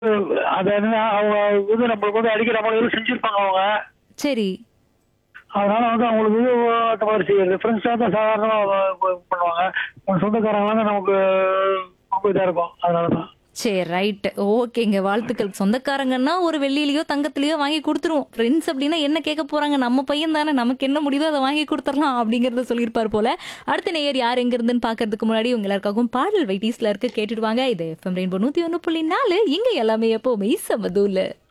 அது என்னன்னா அவங்க வந்து நம்மளுக்கு வந்து அடிக்கிற மாதிரி எதுவும் செஞ்சிருப்பாங்க அவங்க சரி அதனால வந்து அவங்களுக்கு இது அந்த மாதிரி செய்யறது ஃப்ரெண்ட்ஸாக தான் சாதாரணமாக பண்ணுவாங்க அவங்க சொந்தக்காரங்க வந்து நமக்கு ரொம்ப இதாக இருக்கும் அதனால தான் சரி ரைட் ஓகேங்க வாழ்த்துக்கள் சொந்தக்காரங்கன்னா ஒரு வெள்ளியிலயோ தங்கத்திலயோ வாங்கி கொடுத்துருவோம் ஃப்ரெண்ட்ஸ் அப்படின்னா என்ன கேட்க போறாங்க நம்ம பையன் தானே நமக்கு என்ன முடியுதோ அதை வாங்கி கொடுத்துடலாம் அப்படிங்கறத சொல்லியிருப்பார் போல அடுத்த நேயர் யார் எங்க இருந்துன்னு பாக்குறதுக்கு முன்னாடி உங்க எல்லாருக்காகவும் பாடல் வைட்டீஸ்ல இருக்க கேட்டுடுவாங்க இது எஃப்எம் ரெயின்போ நூத்தி ஒண்ணு புள்ளி நாலு இங்க எல்லாமே எப்பவுமே சமதூல